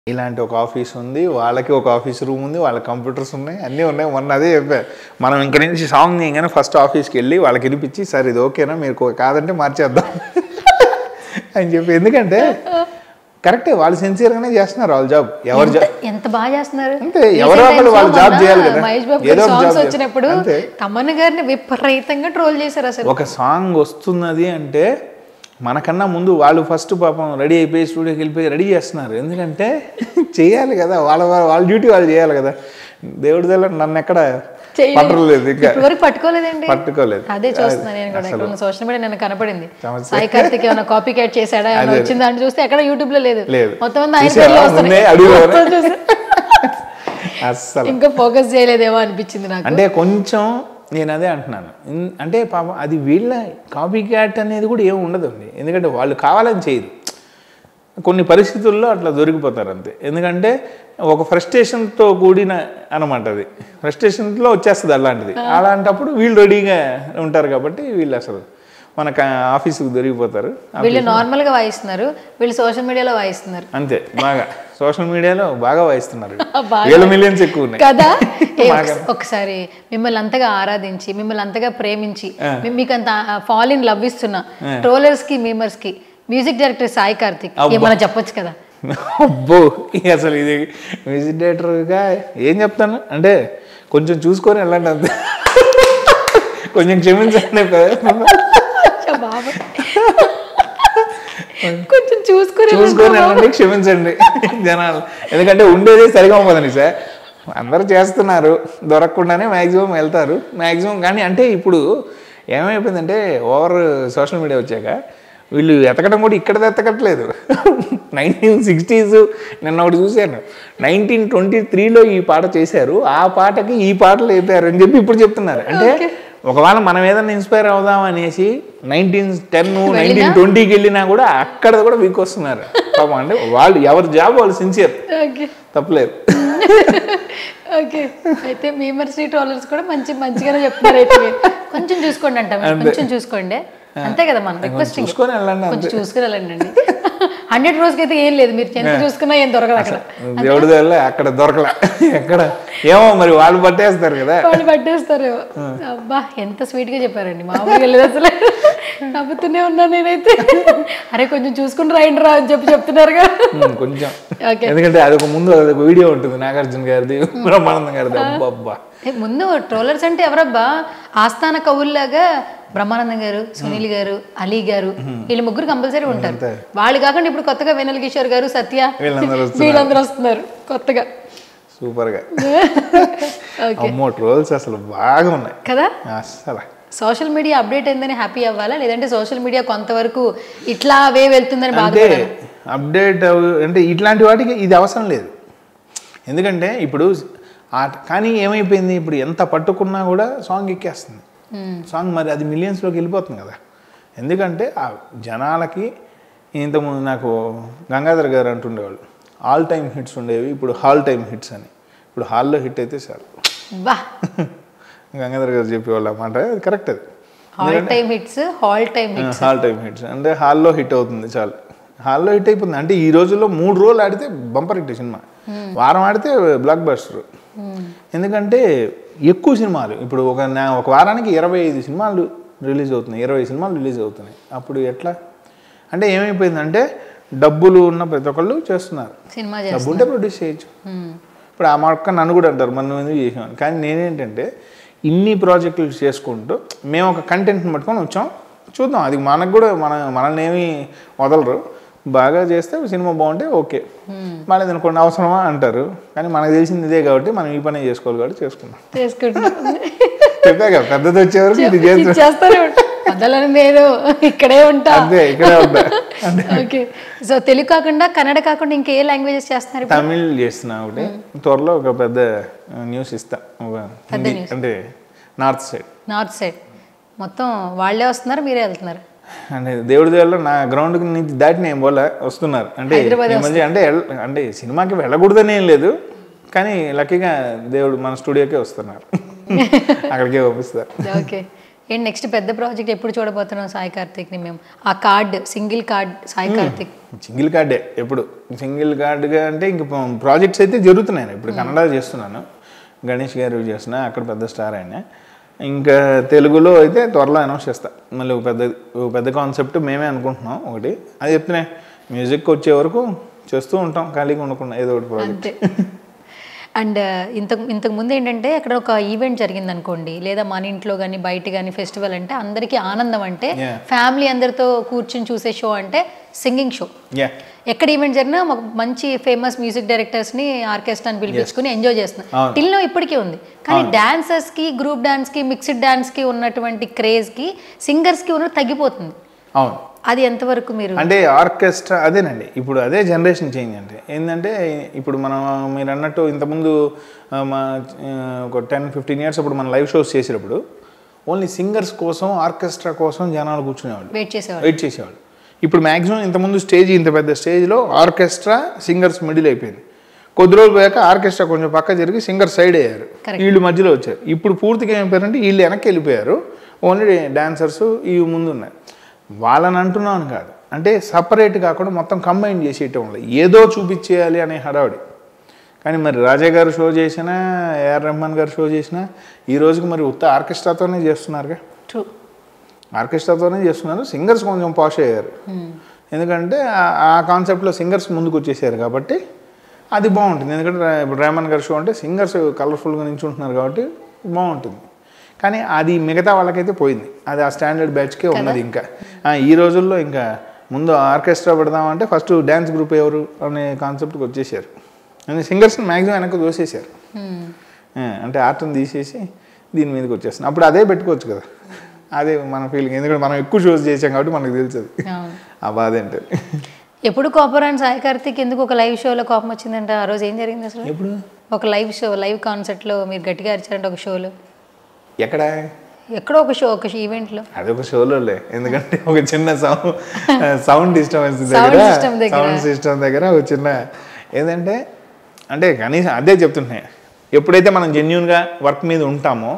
ఇలాంటి ఒక ఆఫీస్ ఉంది వాళ్ళకి ఒక ఆఫీస్ రూమ్ ఉంది వాళ్ళ కంప్యూటర్స్ ఉన్నాయి అన్నీ ఉన్నాయి మొన్న అదే చెప్పారు మనం ఇంక నుంచి సాంగ్ చేయగానే ఫస్ట్ ఆఫీస్కి వెళ్ళి వాళ్ళకి వినిపించి సార్ ఇది ఓకేనా మీరు కో- కాదంటే మార్చేద్దాం అని చెప్పి ఎందుకంటే కరెక్టే వాళ్ళు సిన్సియర్గానే చేస్తున్నారు వాళ్ళ జాబ్ ఎవరి జాబ్ ఎంత- ఎంత బాగా చేస్తున్నారు అంతే, ఎవరో Recent ఒకళ్ళు times వాళ్ళ లో job మొన్న చేయాలి కదా. మహేష్ బాబు ఏదో ఒక సాంగ్స్ job చేయాలి. వచ్చినప్పుడు అంతే. తమన్ గారిని విపరీతంగా ట్రోల్ చేశారు అసలు ఒక సాంగ్ వస్తున్నది అంటే మనకన్నా ముందు వాళ్ళు ఫస్ట్ పాపం రెడీ అయిపోయి స్టూడియోకి వెళ్ళిపోయి రెడీ చేస్తున్నారు ఎందుకంటే చేయాలి కదా వాళ్ళ వాళ్ళ డ్యూటీ వాళ్ళు చేయాలి కదా దేవుడి దగ్గర నన్ను ఎక్కడ చేయలేదు. పట్టలేదు ఇంకా ఇప్పటి వరకు పట్టుకోలేదండి పట్టుకోలేదు అదే చూస్తున్నాను నేను కూడా ఇక్కడ సోషల్ మీడియా నేను కనపడింది సమస్య. సాయి కార్తిక్ ఏమైనా కాపీ క్యాట్ చేశాడా ఏమైనా వచ్చిందా అని చూస్తే ఎక్కడ యూట్యూబ్ లో లేదు లేదు. మొత్తం అంతా ఆయన చూసావా? పేర్లే ముందే వస్తున్నాయి. అడుగులోనే. మొత్తం చూసా. అస్సలు ఇంకా ఫోకస్ చేయలేదేమో అనిపించింది నాకు అంటే కొంచెం నేను అదే అంటున్నాను ఇన్- అంటే పాపం అది వీళ్ళ కాపీ క్యాట్ అనేది కూడా ఏమి ఉండదండి ఎందుకంటే వాళ్ళు కావాలని చేయరు కొన్ని పరిస్థితుల్లో అట్లా దొరికిపోతారు అంతే ఎందుకంటే ఒక ఫ్రస్ట్రేషన్తో కూడిన అనమాట అది ఫ్రస్ట్రేషన్లో వచ్చేస్తుంది అలాంటిది అలాంటప్పుడు వీళ్ళు రెడీగా ఉంటారు కాబట్టి వీళ్ళు అసలు మనకు ఆఫీసుకు దొరికిపోతారు వీళ్ళు నార్మల్ గా వాయిస్తున్నారు వీళ్ళు సోషల్ మీడియాలో వాయిస్తున్నారు అంతే బాగా సోషల్ మీడియాలో బాగా వాయిస్తున్నారు బాగా వేల మిలియన్స్ ఎక్కువ ఉన్నాయి కదా ఏ ఒకస- ఒకసారి మిమ్మల్ని అంతగా ఆరాధించి మిమ్మల్ని అంతగా ప్రేమించి మీ- మీకు అంత ఫాల్ ఇన్ లవ్ ఇస్తున్న ట్రోలర్స్ కి మీమర్స్ కి మ్యూజిక్ డైరెక్టర్ సాయి కార్తిక్ ఏమన్నా చెప్పొచ్చు కదా అబ్బో ఇక అసలు ఇది మ్యూజిక్ డైరెక్టర్గా ఏం చెప్తాను అంటే కొంచెం చూసుకొని వెళ్ళండి అంతే కొంచెం క్షమించండి అచ్చా బాబా కొంచెం చూసుకుని చూసుకొని వెళ్ళండి క్షమించండి జనాలు ఎందుకంటే ఉండేది సరిగా పోదండి సార్ అందరూ చేస్తున్నారు దొరకకుండానే మ్యాక్సిమం వెళ్తారు మ్యాక్సిమం కానీ అంటే ఇప్పుడు ఏమైపోయిందంటే ఓవర్ సోషల్ మీడియా వచ్చాక వీళ్ళు ఎతకడం కూడా ఇక్కడ ఎతకట్లేదు నైన్టీన్ సిక్స్టీస్ నిన్న ఒకటి చూశాను నైన్టీన్ ట్వంటీ త్రీలో ఈ పాట చేశారు ఆ పాటకి ఈ పాటలు వేపారు అని చెప్పి ఇప్పుడు చెప్తున్నారు అంటే ఒకవేళ మనం ఏదైనా ఇన్స్పైర్ అవుదాం అనేసి నైన్టీన్ టెన్ నైన్టీన్ ట్వంటీకి వెళ్ళినా కూడా అక్కడ కూడా వీక్ వస్తున్నారు పాపం అంటే వాళ్ళు ఎవరి జాబ్ వాళ్ళు సిన్సియర్ ఓకే తప్పలేదు ఓకే అయితే మీమర్స్ ట్రోలర్స్ కూడా మంచి మంచిగానే చెప్తున్నారు అయితే మీరు. కొంచెం చూసుకోండి అంట మీరు. కొంచెం చూసుకోండి అంతే కదా మనం రిక్వెస్టింగ్ చూసుకొని వెళ్ళండి కొంచెం చూసుకుని వెళ్ళండి హండ్రెడ్ రోజుకి అయితే ఏం లేదు మీరు ఎంత చూసుకున్నా ఏం దొరకదు అక్కడ దేవుడి వల్ల అక్కడ దొరకలే ఎక్కడ ఏమో మరి వాళ్ళు పట్టేస్తారు కదా వాళ్ళు పట్టేస్తారు అబ్బా ఎంత స్వీట్ గా చెప్పారండి మామూలుగా లేదు అసలు నవ్వుతూనే ఉన్నాను నేనైతే అరే కొంచెం చూసుకుని రాయండి రా అని చెప్పి చెప్తున్నారుగా ఉమ్, కొంచెం ఓకే ఎందుకంటే అదొక ముందు అదొక వీడియో ఉంటుంది నాగార్జున గారిది బ్రహ్మానందం గారిది అబ్బా ఏ, ముందు ట్రోలర్స్ అంటే ఎవరబ్బా ఆస్థాన కవుల్లాగా బ్రహ్మానందం గారు సునీల్ గారు అలీ గారు వీళ్ళు ముగ్గురు కంపల్సరీ ఉంటారు వాళ్ళు కాకుండా ఇప్పుడు కొత్తగా వెనల్ కిషోర్ గారు సత్య వీళ్ళందరూ వీళ్ళందరూ వస్తున్నారు కొత్తగా సూపర్గా ఓకే అమ్మో ట్రోల్స్ అసలు బాగా ఉన్నాయి కదా అస్సలు సోషల్ మీడియా అప్డేట్ అయిందని హ్యాపీ అవ్వాలా లేదంటే సోషల్ మీడియా కొంతవరకు ఇట్లా వే వెళ్తుందని అంటే బాధపడాలి అప్డేట్ అవ్- అంటే ఇట్లాంటి వాటికి ఇది అవసరం లేదు ఎందుకంటే ఇప్పుడు ఆ కానీ ఏమైపోయింది ఇప్పుడు ఎంత పట్టుకున్నా కూడా సాంగ్ ఎక్కేస్తుంది సాంగ్ మరి అది మిలియన్స్లోకి వెళ్ళిపోతుంది కదా ఎందుకంటే ఆ జనాలకి ఇంతకుముందు నాకు గంగాధర్ గారు అంటుండేవాళ్ళు ఆల్ టైమ్ హిట్స్ ఉండేవి ఇప్పుడు హాల్ టైమ్ హిట్స్ అని ఇప్పుడు హాల్లో హిట్ అయితే చాలు బా గంగాధర్ గారు చెప్పేవాళ్ళు అన్నమాట అది కరెక్ట్ అది hall time hits hall time hits hall time hits అంటే హాల్లో హిట్ అవుతుంది చాలు హాల్లో హిట్ అయిపోతుంది అంటే ఈ రోజుల్లో మూడు రోజులు ఆడితే బంపర్ హిట్ సినిమా వారం ఆడితే బ్లాక్ బస్టర్ ఎందుకంటే ఎక్కువ సినిమాలు ఇప్పుడు ఒక నా- ఒక వారానికి ఇరవై ఐదు సినిమాలు రిలీజ్ అవుతున్నాయి ఇరవై సినిమాలు రిలీజ్ అవుతున్నాయి అప్పుడు ఎట్లా అంటే ఏమైపోయిందంటే డబ్బులు ఉన్న ప్రతి ఒక్కళ్ళు చేస్తున్నారు సినిమా డబ్బు చేస్తారు ఉంటే ప్రొడ్యూస్ చేయొచ్చు ఇప్పుడు ఆ మొక్క నన్ను కూడా అంటారు మనం ఎందుకు చేసామని కానీ నేనేంటంటే ఇన్ని ప్రాజెక్టులు చేసుకుంటూ మేము ఒక కంటెంట్ని పట్టుకొని వచ్చాం చూద్దాం అది మనకు కూడా మన మనల్ని ఏమీ వదలరు బాగా చేస్తే సినిమా బాగుంటే ఓకే మళ్ళీ అనుకోండి అవసరమా అంటారు కానీ మనకు తెలిసింది ఇదే కాబట్టి మనం ఈ పనే చేసుకోవాలి కాబట్టి చేసుకున్నాం చేసుకుంటున్నాం చెప్పాక పెద్దది వచ్చేవరకు ఇది చేస్తాం చేస్తానే ఉంటా వదలని నేను ఇక్కడే ఉంటా అంతే ఇక్కడే ఉంటా ఓకే సో తెలుగు కాకుండా కన్నడ కాకుండా ఇంకే లాంగ్వేజెస్ చేస్తున్నారు ఇప్పుడు? తమిళ్ చేస్తున్నా ఒకటి త్వరలో ఒక పెద్ద న్యూస్ ఇస్తా ఒక హిందీ అంటే నార్త్ సైడ్ నార్త్ సైడ్ మొత్తం వాళ్ళే వస్తున్నారు మీరే వెళ్తున్నారు అంటే దేవుడి దేవుళ్ళు నా గ్రౌండ్ నుంచి దాటి నేను పోలే వస్తున్నారు అంటే హైదరాబాద్ ఈ మధ్య అంటే ఎల్- అంటే సినిమాకి వెళ్ళకూడదని ఏం లేదు కానీ లక్కీగా దేవుడు మన స్టూడియోకే వస్తున్నారు అక్కడికే పంపిస్తారు ఓకే ఏంటి నెక్స్ట్ పెద్ద ప్రాజెక్ట్ ఎప్పుడు చూడబోతున్నాం సాయి కార్తిక్ని మేము ఆ card single card Sai Karthik single కార్డే ఎప్పుడు సింగిల్ కార్డుగా అంటే ఇంక ప్రాజెక్ట్స్ అయితే జరుగుతున్నాయి ఇప్పుడు కన్నడ చేస్తున్నాను గణేష్ గారు చేస్తున్నా అక్కడ పెద్ద స్టార్ ఆయన ఇంకా తెలుగులో అయితే త్వరలో అనౌన్స్ చేస్తా మళ్ళీ ఒక పెద్ద ఒక పెద్ద కాన్సెప్ట్ మేమే అనుకుంటున్నాం ఒకటి అది చెప్తున్నాయి మ్యూజిక్ వచ్చే వరకు చేస్తూ ఉంటాం ఖాళీగా ఉండకుండా ఏదో ఒకటి ప్రాజెక్ట్ అంతే అండ్ ఇంతకు ఇంతకు ముందు ఏంటంటే అక్కడ ఒక ఈవెంట్ జరిగింది అనుకోండి లేదా మన ఇంట్లో కానీ బయట కానీ ఫెస్టివల్ అంటే అందరికీ ఆనందం అంటే Yeah. ఫ్యామిలీ అందరితో కూర్చుని చూసే షో అంటే సింగింగ్ షో యా ఎక్కడ ఈవెంట్ జరిగినా ఒక మంచి ఫేమస్ మ్యూజిక్ డైరెక్టర్స్ ని ఆర్కెస్ట్రాని పిలిపించుకుని ఎంజాయ్ చేస్తున్నారు అవును. టిల్ ఇప్పటికీ ఉంది కానీ డాన్సర్స్ కి గ్రూప్ డాన్స్ కి మిక్స్డ్ డాన్స్ కి ఉన్నటువంటి క్రేజ్ కి సింగర్స్ కి ఉన్నది తగ్గిపోతుంది అవును అది ఎంతవరకు మీరు అంటే ఆర్కెస్ట్రా అదేనండి ఇప్పుడు అదే జనరేషన్ చేంజ్ అంటే ఏంటంటే ఇప్పుడు మనం మీరు అన్నట్టు ఇంతకుముందు ఆ, మా ఆ, ఒక టెన్ ఫిఫ్టీన్ ఇయర్స్ అప్పుడు మనం లైవ్ షోస్ చేసేటప్పుడు ఓన్లీ సింగర్స్ కోసం ఆర్కెస్ట్రా కోసం జనాలు కూర్చునేవాళ్ళు వెయిట్ చేసేవాళ్ళు వెయిట్ చేసేవాళ్ళు ఇప్పుడు మ్యాక్సిమం ఇంతకుముందు స్టేజ్ ఇంత పెద్ద స్టేజ్లో ఆర్కెస్ట్రా సింగర్స్ మిడిల్ అయిపోయింది కొద్ది రోజులు పోయాక ఆర్కెస్ట్రా కొంచెం పక్క జరిగి సింగర్ సైడ్ అయ్యారు Correct. వీళ్ళు మధ్యలో వచ్చారు ఇప్పుడు పూర్తిగా ఏమైపోయారంటే వీళ్ళు వెనక్కి వెళ్ళిపోయారు ఓన్లీ డాన్సర్స్ ఇవి ముందు ఉన్నాయి వాళ్ళని అంటున్నాను కాదు అంటే సపరేట్ కాకుండా మొత్తం కంబైన్ చేసేయటం వల్ల ఏదో చూపించేయాలి అనే హడావుడి కానీ మరి రాజా గారు షో చేసినా ఏఆర్ రెహమాన్ గారు షో చేసినా ఈ రోజుకి మరి ఉత్త ఆర్కెస్ట్రాతోనే చేస్తున్నారుగా ట్రూ ఆర్కెస్ట్రాతోనే చేస్తున్నారు సింగర్స్ కొంచెం పాష్ అయ్యారు ఎందుకంటే ఆ- ఆ కాన్సెప్ట్లో సింగర్స్ ముందుకు వచ్చేసారు కాబట్టి అది బాగుంటుంది ఎందుకంటే రా- ఇప్పుడు రేమన్ గారి షో అంటే సింగర్స్ కలర్ఫుల్గా నించుంటున్నారు కాబట్టి బాగుంటుంది కానీ అది మిగతా వాళ్ళకైతే పోయింది అది ఆ స్టాండర్డ్ బ్యాచ్కే ఉన్నది ఇంకా ఆ, ఈ రోజుల్లో ఇంకా ముందు ఆర్కెస్ట్రా పెడదామంటే ఫస్ట్ డ్యాన్స్ గ్రూప్ ఎవరు అనే కాన్సెప్ట్కి వచ్చేసారు అని సింగర్స్ని మ్యాక్సిమం వెనక్కి దోసేసారు ఆ, అంటే ఆర్ట్ని తీసేసి దీని మీదకి వచ్చేస్తుంది అప్పుడు అదే పెట్టుకోవచ్చు కదా అదే మన ఫీలింగ్ ఎందుకంటే మనం ఎక్కువ షోస్ చేసాం కాబట్టి మనకు తెలుస్తుంది అవును ఆ బాధ ఏంటి ఎప్పుడు కోపర్ అండ్ సాయి కార్తిక్ ఎందుకు ఒక లైవ్ షోలో కోపం వచ్చిందంట ఆ రోజు ఏం జరిగింది అసలు ఎప్పుడు ఒక లైవ్ షో లైవ్ కాన్సర్ట్లో మీరు గట్టిగా అరిచారంట ఒక షోలో ఎక్కడ ఎక్కడో ఒక షో ఒక ఈవెంట్లో అది ఒక షోలోలే ఎందుకంటే ఒక చిన్న సౌండ్ సౌండ్ డిస్టర్బెన్స్ Sound దగ్గర system దగ్గర. సౌండ్ సిస్టమ్ దగ్గర ఒక చిన్న ఏంటంటే అంటే కనీసం అదే చెప్తున్నాయి ఎప్పుడైతే మనం జెన్యున్గా వర్క్ మీద ఉంటామో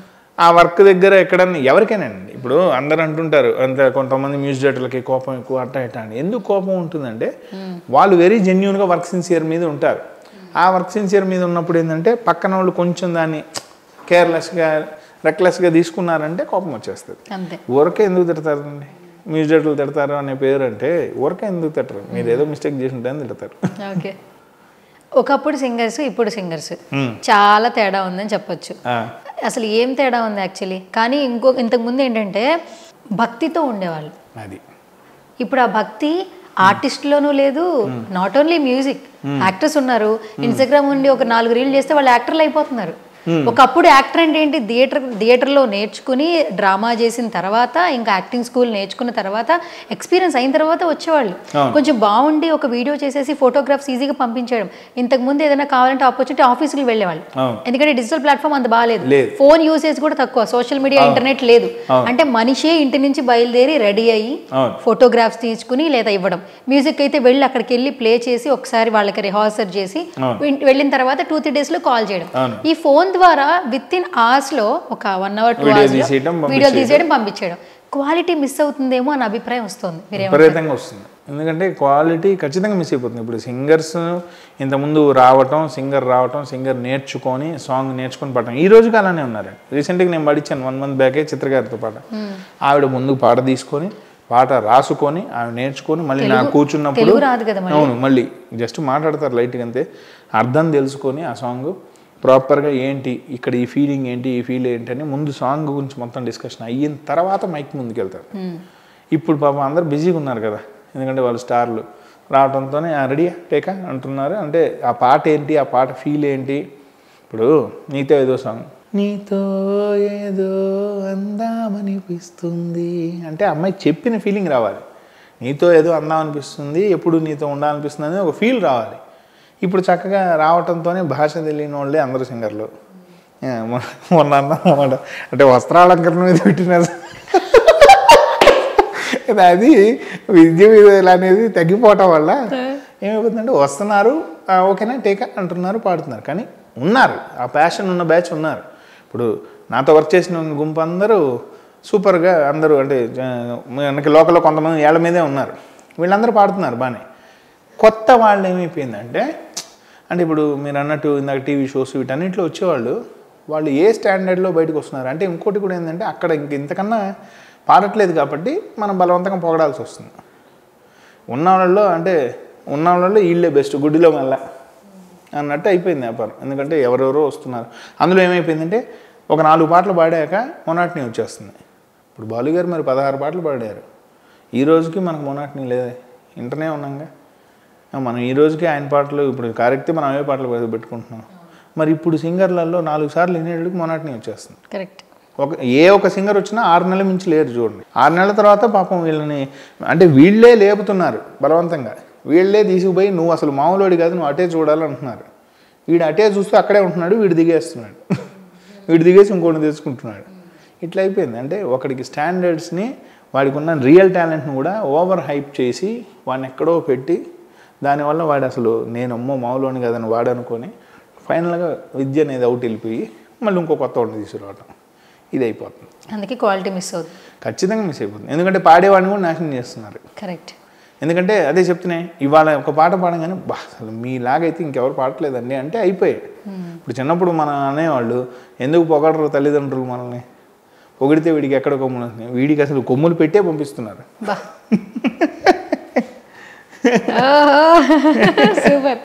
ఆ వర్క్ దగ్గర ఎక్కడన్నా ఎవరికైనానండి ఇప్పుడు అందరు అంటుంటారు అంత కొంతమంది మ్యూజిక్ డైరెక్టర్లకి కోపం ఎక్కువ అట్ట ఇట్ట అని ఎందుకు కోపం ఉంటుందంటే వాళ్ళు వెరీ జెన్యున్గా వర్క్ సిన్సియర్ మీద ఉంటారు ఆ వర్క్ సిన్సియర్ మీద ఉన్నప్పుడు ఏంటంటే పక్కన వాళ్ళు కొంచెం దాన్ని కేర్లెస్గా రెక్లెస్గా తీసుకున్నారంటే కోపం వచ్చేస్తుంది అంతే ఊరకే ఎందుకు తిడతారండి మ్యూజిక్ డైరెక్టర్లు తిడతారు అనే పేరు అంటే ఊరకే ఎందుకు తిట్టరు మీరు ఏదో మిస్టేక్ చేసి ఉంటే అని తిడతారు ఓకే ఒకప్పుడు సింగర్స్ ఇప్పుడు సింగర్స్ Hmm. చాలా తేడా ఉందని చెప్పొచ్చు ఆ, అసలు ఏం తేడా ఉంది యాక్చువల్లీ కానీ ఇంకో ఇంతకు ముందు ఏంటంటే భక్తితో ఉండేవాళ్ళు అది ఇప్పుడు ఆ భక్తి ఆర్టిస్ట్లోనూ లేదు నాట్ ఓన్లీ మ్యూజిక్ యాక్టర్స్ ఉన్నారు ఇన్స్టాగ్రామ్ ఉండి ఒక నాలుగు రీల్ చేస్తే వాళ్ళు యాక్టర్లు అయిపోతున్నారు ఒకప్పుడు యాక్టర్ అంటే ఏంటి థియేటర్ థియేటర్లో నేర్చుకుని డ్రామా చేసిన తర్వాత ఇంకా యాక్టింగ్ స్కూల్ నేర్చుకున్న తర్వాత ఎక్స్పీరియన్స్ అయిన తర్వాత వచ్చేవాళ్ళు అవును. కొంచెం బాగుండి ఒక వీడియో చేసేసి ఫోటోగ్రాఫ్స్ ఈజీగా పంపించడం ఇంతకు ముందు ఏదైనా కావాలంటే ఆపర్చునిటీ ఆఫీసుకి వెళ్ళేవాళ్ళు అవును. ఎందుకంటే డిజిటల్ ప్లాట్ఫామ్ అంత బాగాలేదు లేదు. ఫోన్ యూసేజ్ కూడా తక్కువ సోషల్ మీడియా ఇంటర్నెట్ లేదు అంటే మనిషే ఇంటి నుంచి బయలుదేరి రెడీ అయ్యి అవును ఫోటోగ్రాఫ్స్ తీసుకుని లేదా ఇవ్వడం మ్యూజిక్ అయితే వెళ్ళి అక్కడికి వెళ్ళి ప్లే చేసి ఒకసారి వాళ్ళకి రిహార్సల్ చేసి అవును. వెం- వెళ్ళిన తర్వాత టూ త్రీ డేస్ లో కాల్ చేయడం అవును. ఈ ఫోన్ ద్వారా విత్ ఇన్ అవర్స్ లో ఒక one hour two Video hours తీసేయడం, వీడియో పంపించేయడం. తీసేయడం పంపించేయడం క్వాలిటీ మిస్ అవుతుందేమో అన్న అభిప్రాయం వస్తుంది మీరేమో విపరీతంగా వస్తుంది ఎందుకంటే క్వాలిటీ ఖచ్చితంగా మిస్ అయిపోతుంది ఇప్పుడు సింగర్స్ ఇంతకుముందు రావటం సింగర్ రావటం సింగర్ నేర్చుకొని సాంగ్ నేర్చుకొని పాడటం ఈ రోజుకి అలానే ఉన్నారు రీసెంట్గా నేను పడిచ్చాను వన్ మంత్ బ్యాకే చిత్రగారితో పాట ఆవిడ ముందుకు పాట తీసుకొని పాట రాసుకొని ఆవిడ నేర్చుకొని మళ్ళీ నాకు కూర్చున్నప్పుడు తెలుగు రాదు కదా మళ్ళీ. అవును మళ్ళీ జస్ట్ మాట్లాడతారు లైట్గా అంతే అర్థం తెలుసుకొని ఆ సాంగ్ ప్రాపర్గా ఏంటి ఇక్కడ ఈ ఫీలింగ్ ఏంటి ఈ ఫీల్ ఏంటి అని ముందు సాంగ్ గురించి మొత్తం డిస్కషన్ అయిన తర్వాత మైక్ ముందుకు వెళ్తారు ఇప్పుడు పాపం అందరు బిజీగా ఉన్నారు కదా ఎందుకంటే వాళ్ళు స్టార్లు రావడంతోనే రెడీ టేకా అంటున్నారు అంటే ఆ పాట ఏంటి ఆ పాట ఫీల్ ఏంటి ఇప్పుడు నీతో ఏదో సాంగ్ నీతో ఏదో అందామనిపిస్తుంది అంటే అమ్మాయి చెప్పిన ఫీలింగ్ రావాలి నీతో ఏదో అందాం అనిపిస్తుంది ఎప్పుడు నీతో ఉండాలనిపిస్తుంది అనేది ఒక ఫీల్ రావాలి ఇప్పుడు చక్కగా రావటంతోనే భాష తెలియని వాళ్ళే అందరూ సింగర్లు ఏ, మొన్న- మొన్న అన్నమాట అంటే వస్త్రాలంకరణ మీద పెట్టిన ఇది అది విద్య విధాలు అనేది తగ్గిపోవటం వల్ల ఏమైపోతుందంటే వస్తున్నారు ఆ, ఓకేనా టేకా అంటున్నారు పాడుతున్నారు కానీ ఉన్నారు ఆ ప్యాషన్ ఉన్న బ్యాచ్ ఉన్నారు ఇప్పుడు నాతో వర్క్ చేసిన గుంపు అందరూ సూపర్గా అందరూ అంటే ఆ, మనకి లోకల్లో కొంతమంది ఏళ్ళ మీదే ఉన్నారు వీళ్ళందరూ పాడుతున్నారు బాగానే కొత్త వాళ్ళు ఏమైపోయిందంటే అంటే ఇప్పుడు మీరు అన్నట్టు ఇందాక టీవీ షోస్ వీటన్నిటిలో వచ్చేవాళ్ళు వాళ్ళు ఏ స్టాండర్డ్లో బయటకు వస్తున్నారు అంటే ఇంకోటి కూడా ఏంటంటే అక్కడ ఇంక ఇంతకన్నా పాడట్లేదు కాబట్టి మనం బలవంతంగా పొగడాల్సి వస్తుంది ఉన్న వాళ్ళలో అంటే ఉన్న వాళ్ళలో వీళ్ళే బెస్ట్ గుడ్డిలో మళ్ళా అన్నట్టు అయిపోయింది వ్యాపారం ఎందుకంటే ఎవరెవరో వస్తున్నారు అందులో ఏమైపోయిందంటే ఒక నాలుగు పాటలు పాడాక మొనాటిని వచ్చేస్తుంది ఇప్పుడు బాలు గారు మరి పదహారు పాటలు పాడారు ఈ రోజుకి మనకు మొనాటిని లేదే ఇంటనే ఉన్నాంగా ఆ, మనం ఈ రోజుకి ఆయన పాటలు ఇప్పుడు కారెక్తే మనం అవే పాటలు పె- పెట్టుకుంటున్నాం మరి ఇప్పుడు సింగర్లలో నాలుగు సార్లు వినేటికి మొనాటిని వచ్చేస్తుంది కరెక్ట్ ఒక ఏ ఒక సింగర్ వచ్చినా ఆరు నెలల మించి లేరు చూడండి ఆరు నెలల తర్వాత పాపం వీళ్ళని అంటే వీళ్ళే లేపుతున్నారు బలవంతంగా వీళ్ళే తీసుకుపోయి నువ్వు అసలు మామూలుడి కాదు నువ్వు అటే చూడాలంటున్నారు వీడు అటే చూస్తూ అక్కడే ఉంటున్నాడు వీడు దిగేస్తున్నాడు వీడు దిగేసి ఇంకోటి తెచ్చుకుంటున్నాడు ఇట్లా అయిపోయింది అంటే ఒకడికి స్టాండర్డ్స్ని వాడికి ఉన్న రియల్ టాలెంట్ని కూడా ఓవర్ హైప్ చేసి వాడిని ఎక్కడో పెట్టి దానివల్ల వాడు అసలు నేను అమ్మో మామూలుని కదని వాడు అనుకొని ఫైనల్గా విద్య అనేది అవుట్ వెళ్ళిపోయి మళ్ళీ ఇంకో కొత్త వాడిని తీసుకురావడం ఇది అయిపోతుంది అందుకే క్వాలిటీ మిస్ అవుతుంది ఖచ్చితంగా మిస్ అయిపోతుంది ఎందుకంటే పాడేవాడిని కూడా నాశనం చేస్తున్నారు కరెక్ట్ ఎందుకంటే అదే చెప్తున్నాయి ఇవాళ ఒక పాట పాడగానే బా అసలు మీలాగైతే ఇంకెవరు పాడట్లేదండి అంటే అయిపోయాయి ఇప్పుడు చిన్నప్పుడు మన అనేవాళ్ళు ఎందుకు పొగడరు తల్లిదండ్రులు మనల్ని పొగిడితే వీడికి ఎక్కడ కొమ్ములు వస్తున్నాయి? వీడికి అసలు కొమ్ములు పెట్టే పంపిస్తున్నారు బా సూపర్